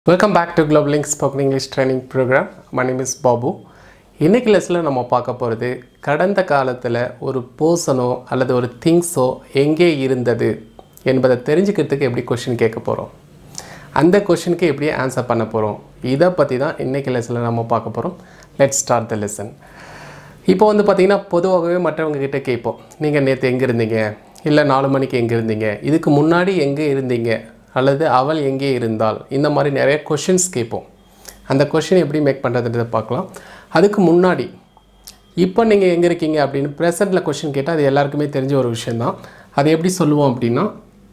Welcome back to global link spoken English training program my name is Babu இன்னைக்கு லெஸில் நம்ம பார்க்க போகிறது கடந்த காலத்தில் ஒரு பர்சனோ அல்லது ஒரு திங்ஸோ எங்கே இருந்தது என்பதை தெரிஞ்சுக்கிறதுக்கு எப்படி கொஷின் கேட்க போகிறோம் அந்த கொஷினுக்கு எப்படி ஆன்சர் பண்ண போகிறோம் இதை பற்றி தான் இன்றைக்கி லெஸனில் நம்ம பார்க்க போகிறோம் லெட் ஸ்டார்ட் த லெசன் இப்போ வந்து பார்த்தீங்கன்னா பொதுவாகவே மற்றவங்க கிட்ட கேட்போம் நீங்கள் நேற்று எங்கே இருந்தீங்க இல்லை நாலு மணிக்கு எங்கே இருந்தீங்க இதுக்கு முன்னாடி எங்கே இருந்தீங்க அல்லது அவள் எங்கே இருந்தால் இந்த மாதிரி நிறைய கொஷின்ஸ் கேட்போம் அந்த கொஷின் எப்படி மேக் பண்ணுறதுன்றதை பார்க்கலாம் அதுக்கு முன்னாடி இப்போ நீங்கள் எங்கே இருக்கீங்க அப்படின்னு ப்ரெசண்ட்டில் கொஷின் கேட்டால் அது எல்லாருக்குமே தெரிஞ்ச ஒரு விஷயந்தான் அது எப்படி சொல்லுவோம் அப்படின்னா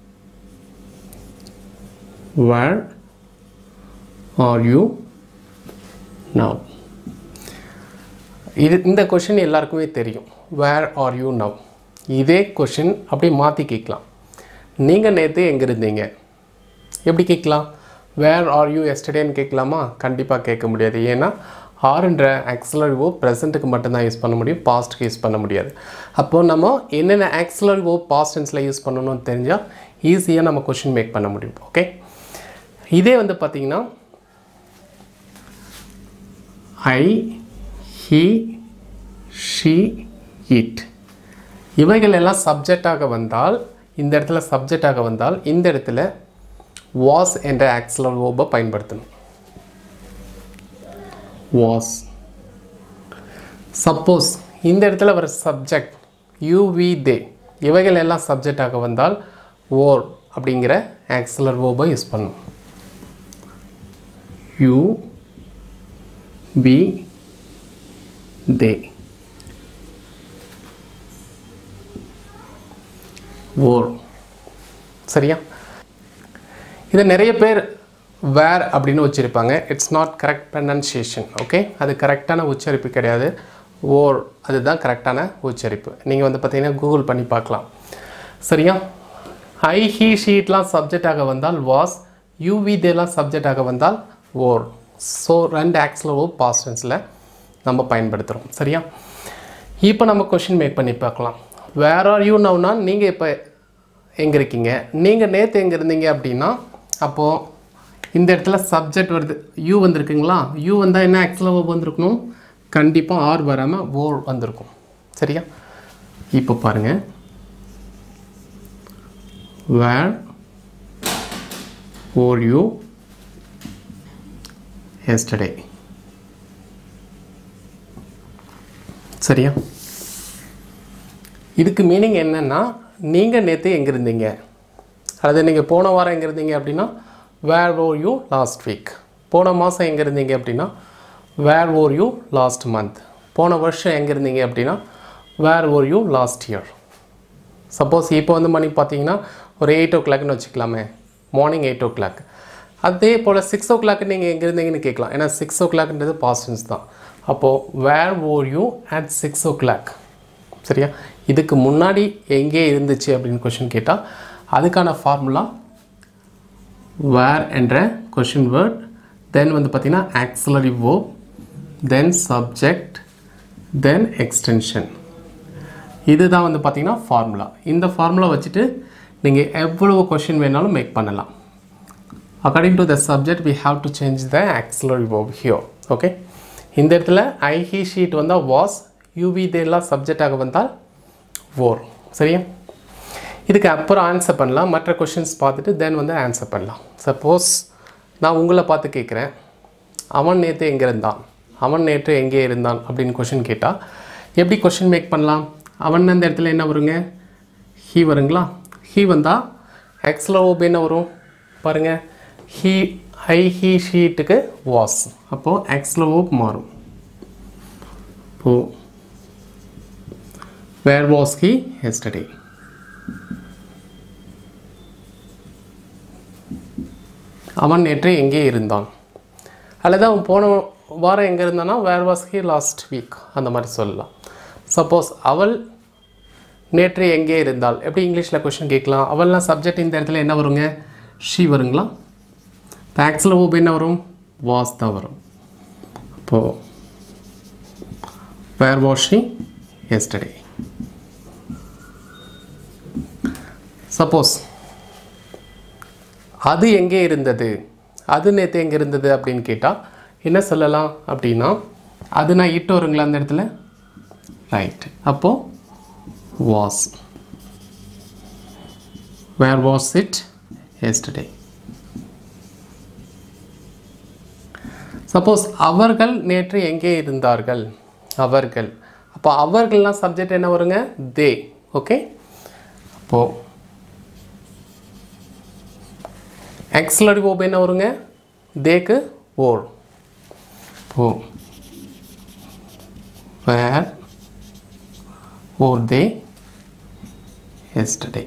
வேர் ஆர் யூ now இது இந்த கொஷின் எல்லாருக்குமே தெரியும் வேர் ஆர் யூ நவ் இதே கொஷின் அப்படியே மாற்றி கேட்கலாம் நீங்கள் நேற்று எங்கே இருந்தீங்க எப்படி கேட்கலாம் வேர் ஆர் யூ எஸ்டடேன்னு கேட்கலாமா கண்டிப்பாக கேட்க முடியாது ஏன்னா ஆறுன்ற ஆக்சிலரி ஓ ப்ரெசண்ட்டுக்கு மட்டும்தான் யூஸ் பண்ண முடியும் பாஸ்ட்டுக்கு யூஸ் பண்ண முடியாது அப்போது நம்ம என்னென்ன ஆக்சிலரி ஓ பாஸ்ட் டென்ஸில் யூஸ் பண்ணணும்னு தெரிஞ்சால் ஈஸியாக நம்ம கொஷின் மேக் பண்ண முடியும் ஓகே இதே வந்து பார்த்திங்கன்னா ஐ ஹி ஷி இட் இவைகள் எல்லாம் சப்ஜெக்டாக வந்தால் இந்த இடத்துல சப்ஜெக்டாக வந்தால் இந்த இடத்துல வாஸ் என்ற ஆக்சலர் ஓபை பயன்படுத்தணும் வாஸ் சப்போஸ் இந்த இடத்துல வர சப்ஜெக்ட் யூ வி தே இவைகள் எல்லாம் சப்ஜெக்டாக வந்தால் ஓர் அப்படிங்கிற ஆக்சலர் ஓபை யூஸ் பண்ணணும் யூ வி தே ஓர் சரியா இதை நிறைய பேர் வேர் அப்படின்னு உச்சரிப்பாங்க it's not correct pronunciation okay அது கரெக்டான உச்சரிப்பு கிடையாது ஓர் அதுதான் கரெக்டான உச்சரிப்பு நீங்கள் வந்து பார்த்தீங்கன்னா கூகுள் பண்ணி பார்க்கலாம் சரியா ஐ ஹீ ஷீட்லாம் சப்ஜெக்டாக வந்தால் வாஸ் யூவி தேலாம் சப்ஜெக்டாக வந்தால் ஓர் ஸோ ரெண்டு ஆக்ஸில் ஓ பாஸ்டன்ஸில் நம்ம பயன்படுத்துகிறோம் சரியா இப்போ நம்ம கொஷின் மேக் பண்ணி பார்க்கலாம் வேர் ஆர் யூ நவ்னா நீங்கள் இப்போ எங்கே இருக்கீங்க நீங்கள் நேற்று எங்கே இருந்தீங்க அப்படின்னா அப்போது இந்த இடத்துல சப்ஜெக்ட் வருது யூ வந்திருக்குங்களா யூ வந்தால் என்ன ஆக்சுவலாக வந்திருக்கணும் கண்டிப்பாக ஆர் வராமல் ஓர் வந்திருக்கும் சரியா இப்போ பாருங்கள் வேர் ஓர் யூ எஸ்டர்டே சரியா இதுக்கு மீனிங் என்னென்னா நீங்கள் நேற்று எங்கே இருந்தீங்க அல்லது நீங்கள் போன வாரம் எங்கே இருந்தீங்க அப்படின்னா where were you last week போன மாதம் எங்கே இருந்தீங்க அப்படின்னா where were you last month போன வருஷம் எங்கே இருந்தீங்க அப்படின்னா where were you last year suppose இப்போ வந்து மணி பார்த்தீங்கன்னா ஒரு எயிட் ஓ கிளாக்னு வச்சுக்கலாமே மார்னிங் எயிட் ஓ கிளாக் அதே போல் சிக்ஸ் ஓ கிளாக் நீங்கள் எங்கே இருந்தீங்கன்னு கேட்கலாம் ஏன்னா சிக்ஸ் ஓ கிளாக்ன்றது பாஸ்டன்ஸ் தான் அப்போது where were you at six o'clock சரியா இதுக்கு முன்னாடி எங்கே இருந்துச்சு அப்படின்னு கொஷின் கேட்டால் அதுக்கான ஃபார்முலா வேர் என்ற கொஷின் வேர்ட் தென் வந்து பார்த்திங்கன்னா ஆக்சிலரி வோ தென் சப்ஜெக்ட் தென் எக்ஸ்டென்ஷன் இதுதான் வந்து பார்த்திங்கன்னா ஃபார்முலா இந்த ஃபார்முலா வச்சுட்டு நீங்கள் எவ்வளவு கொஷின் வேணாலும் மேக் பண்ணலாம் according to the subject we have to change the auxiliary verb here okay இந்த இடத்துல ஐ ஹி ஷீட் வந்தால் வாஸ் யூவி இதெல்லாம் சப்ஜெக்டாக வந்தால் ஓர் சரியா இதுக்கு அப்புறம் ஆன்சர் பண்ணலாம் மற்ற கொஷின்ஸ் பார்த்துட்டு தென் வந்து ஆன்சர் பண்ணலாம் சப்போஸ் நான் உங்களை பார்த்து கேட்குறேன் அவன் நேற்று எங்கே இருந்தான் அவன் நேற்று எங்கே இருந்தான் அப்படின்னு கொஷின் கேட்டால் எப்படி கொஷின் மேக் பண்ணலாம் அவன் அந்த இடத்துல என்ன வருங்க ஹீ வருங்களா ஹீ வந்தால் எக்ஸில் ஓப் என்ன வரும் பாருங்கள் ஹீ ஐ ஹீ ஷீட்டுக்கு வாஸ் அப்போது எக்ஸில் ஓப் மாறும் இப்போது வேர் வாஸ் ஹீ எஸ்டர்டே அவன் நேற்று எங்கே இருந்தான் அல்லது அவன் போன வாரம் எங்கே இருந்தானா where was he last week அந்த மாதிரி சொல்லலாம் சப்போஸ் அவள் நேற்று எங்கே இருந்தால் எப்படி இங்கிலீஷில் கொஷின் கேட்கலாம் அவள்லாம் சப்ஜெக்ட் இந்த இடத்துல என்ன வருங்க ஷீ வருங்களா ஆக்சில் ஓப் என்ன வரும் வாஸ் தான் வரும் அப்போது where was she yesterday suppose அது எங்கே இருந்தது அது நேற்று எங்கே இருந்தது அப்படின்னு கேட்டால் என்ன சொல்லலாம் அப்படின்னா அது நான் இட்டு வருங்களா அந்த இடத்துல ரைட் அப்போது was where was it yesterday suppose அவர்கள் நேற்று எங்கே இருந்தார்கள் அவர்கள் அப்போ அவர்கள்லாம் சப்ஜெக்ட் என்ன வருங்க தே ஓகே அப்போது எக்ஸலரி ஓப் என்ன வருங்க தேக்கு ஓர் ஓ வேர் ஓர் தே எஸ்டர்டே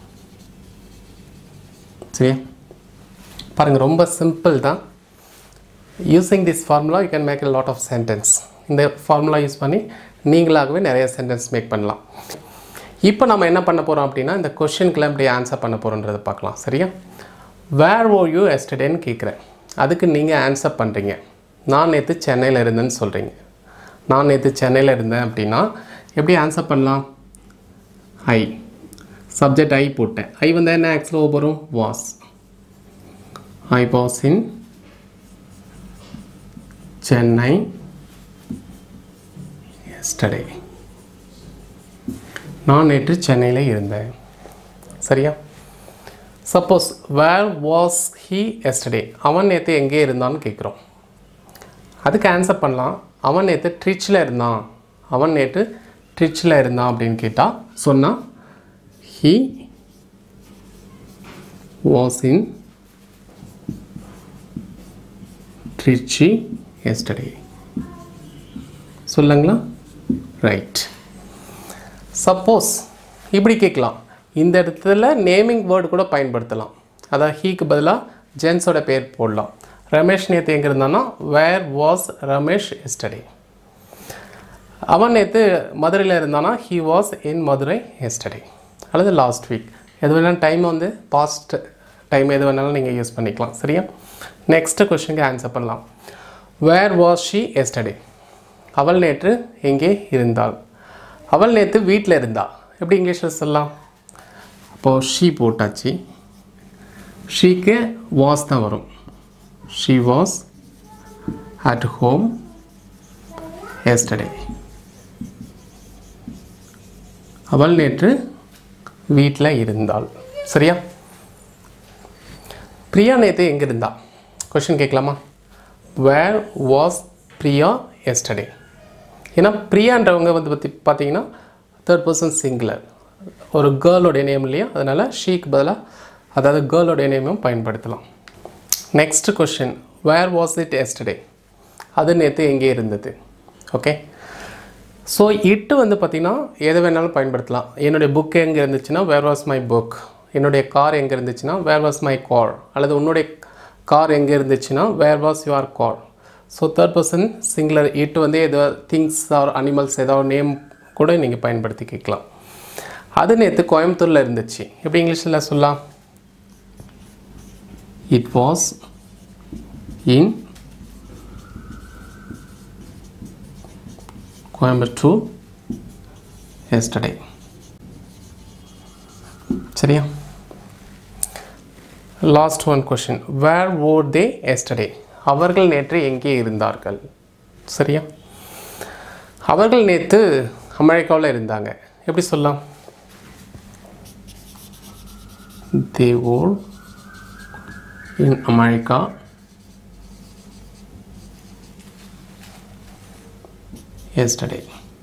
சரியா பாருங்கள் ரொம்ப சிம்பிள் தான் using this formula you can make a lot of sentence இந்த ஃபார்முலா யூஸ் பண்ணி நீங்களாகவே நிறைய சென்டென்ஸ் மேக் பண்ணலாம் இப்போ நம்ம என்ன பண்ண போகிறோம் அப்படின்னா இந்த கொஷினுக்குலாம் எப்படி ஆன்சர் பண்ண போகிறோன்றதை பார்க்கலாம் சரியா வேர் ஓ யூ எஸ்டர்டேன்னு கேட்குறேன் அதுக்கு நீங்கள் ஆன்சர் பண்ணுறீங்க நான் நேற்று சென்னையில் இருந்தேன்னு சொல்கிறீங்க நான் நேற்று சென்னையில் இருந்தேன் அப்படின்னா எப்படி ஆன்சர் பண்ணலாம் ஐ சப்ஜெக்ட் ஐ போட்டேன் ஐ வந்து என்ன ஆக்சுவலாக வரும் was I was in Chennai yesterday நான் நேற்று சென்னையில் இருந்தேன் சரியா suppose where was he yesterday அவன் நேற்று எங்கே இருந்தான்னு கேட்குறோம் அதுக்கு ஆன்சர் பண்ணலாம் அவன் நேற்று ட்ரிச்சில் இருந்தான் அவன் நேற்று ட்ரிச்சில் இருந்தான் அப்படின்னு கேட்டால் சொன்னால் he was in Trichy yesterday சொல்லுங்களா ரைட் சப்போஸ் இப்படி கேட்கலாம் இந்த இடத்துல நேமிங் வேர்டு கூட பயன்படுத்தலாம் அதாவது ஹீக்கு பதிலாக ஜென்ஸோட பேர் போடலாம் ரமேஷ் நேற்று எங்கே இருந்தான்னா வேர் வாஸ் ரமேஷ் எஸ்டர்டே அவன் நேற்று மதுரையில் இருந்தானா he was in Madurai yesterday அல்லது லாஸ்ட் வீக் எது வேணாலும் டைம் வந்து பாஸ்ட் டைம் எது வேணாலும் நீங்கள் யூஸ் பண்ணிக்கலாம் சரியா நெக்ஸ்ட் கொஷனுக்கு ஆன்சர் பண்ணலாம் வேர் வாஸ் ஷீ எஸ்டர்டே அவள் நேற்று எங்கே இருந்தாள் அவள் நேற்று வீட்டில் இருந்தா எப்படி இங்கிலீஷில் சொல்லலாம் அப்போது ஷீ போட்டாச்சு ஷீக்கு வாஸ் தான் வரும் she was at home yesterday அவள் நேற்று வீட்டில் இருந்தாள் சரியா பிரியா நேற்று எங்கே இருந்தா கொஷின் கேட்கலாமா வேர் வாஸ் பிரியா எஸ்டர்டே ஏன்னா பிரியான்றவங்க வந்து பற்றி பார்த்தீங்கன்னா தேர்ட் பர்சன் சிங்குலர் ஒரு கேர்ளோடைய நேம் இல்லையா அதனால் ஷீக்கு பதிலாக அதாவது கேர்ளோடைய நேமும் பயன்படுத்தலாம் next question where was it yesterday அது நேற்று எங்கே இருந்தது ஓகே ஸோ இட்டு வந்து பார்த்திங்கன்னா எதை வேணாலும் பயன்படுத்தலாம் என்னுடைய புக் எங்கே இருந்துச்சுன்னா வேர் வாஸ் மை புக் என்னுடைய கார் எங்கே இருந்துச்சுன்னா வேர் வாஸ் மை கார் அல்லது உன்னுடைய கார் எங்கே இருந்துச்சுன்னா where was your car so third person singular it வந்து ஏதோ திங்ஸ் ஆர் அனிமல்ஸ் ஏதாவது நேம் கூட நீங்கள் பயன்படுத்தி கேட்கலாம் அது நேற்று கோயம்புத்தூரில் இருந்துச்சு எப்படி இங்கிலீஷில் சொல்லலாம் it was in Coimbatore yesterday சரியா last one question where were they yesterday அவர்கள் நேற்று எங்கே இருந்தார்கள் சரியா அவர்கள் நேற்று அமெரிக்காவில் இருந்தாங்க எப்படி சொல்லலாம் they were in America yesterday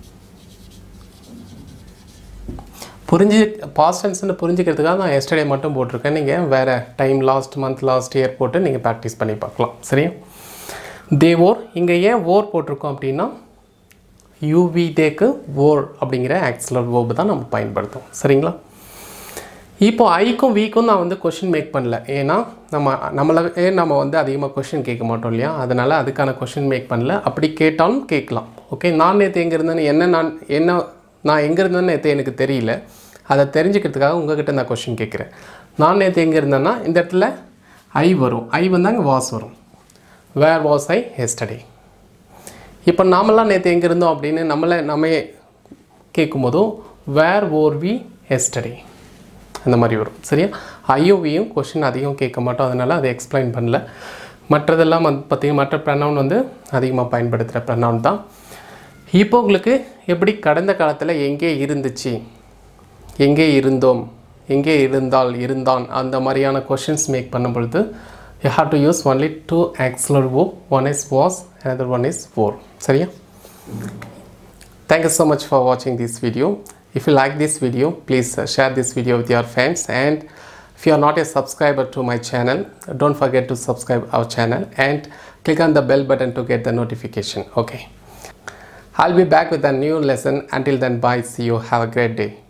புரிஞ்சு பாஸ்ட் டென்ஸ்னு புரிஞ்சுக்கிறதுக்காக நான் எஸ்டர்டே மட்டும் போட்டிருக்கேன் நீங்கள் வேறு time last month last year போட்டு நீங்கள் ப்ராக்டிஸ் பண்ணி பார்க்கலாம் சரியா தே ஓர் இங்கே ஏன் ஓர் போட்டிருக்கோம் அப்படின்னா யூவி தேக்கு ஓர் அப்படிங்கிற ஆக்சுவலர் வேர்பு தான் நம்ம பயன்படுத்தும் சரிங்களா இப்போ ஐக்கும் வீக்கும் நான் வந்து கொஷின் மேக் பண்ணல ஏன்னா நம்ம நம்மளே நம்ம வந்து அதிகமாக கொஷின் கேட்க மாட்டோம் இல்லையா அதனால் அதுக்கான கொஷின் மேக் பண்ணல அப்படி கேட்டாலும் கேட்கலாம் ஓகே நான் நேற்று எங்கே இருந்தேன்னு என்ன நான் என்ன நான் எங்கே இருந்தேன்னு நேற்று எனக்கு தெரியல அதை தெரிஞ்சுக்கிறதுக்காக உங்ககிட்ட நான் கொஷின் கேட்குறேன் நான் நேற்று எங்கே இருந்தேன்னா இந்த இடத்துல ஐ வரும் ஐ வந்தாங்க வாஸ் வரும் வேர் வாஸ் ஐ எஸ்டடே இப்போ நாமெல்லாம் நேற்று எங்கே இருந்தோம் அப்படின்னு நம்மளை நம்ம கேட்கும்போதும் வேர் ஓர் வி எஸ்டடே அந்த மாதிரி வரும் சரியா ஐயோவியும் கொஷின் அதிகம் கேட்க மாட்டோம் அதனால் அதை எக்ஸ்பிளைன் பண்ணல மற்றதெல்லாம் வந்து பார்த்திங்கன்னா மற்ற ப்ரனவுன் வந்து அதிகமாக பயன்படுத்துகிற ப்ரனவுன் தான் இப்போ உங்களுக்கு எப்படி கடந்த காலத்தில் எங்கே இருந்துச்சு எங்கே இருந்தோம் எங்கே இருந்தால் இருந்தான் அந்த மாதிரியான கொஷின்ஸ் மேக் பண்ணும் பொழுது you have to use only two auxiliary wo one is was another one is for சரியா Thank you so much for watching this video. If you like this video, please uh, share this video with your friends and if you are not a subscriber to my channel, don't forget to subscribe our channel and click on the bell button to get the notification. Okay. I'll be back with a new lesson. Until then, bye. See you. Have a great day.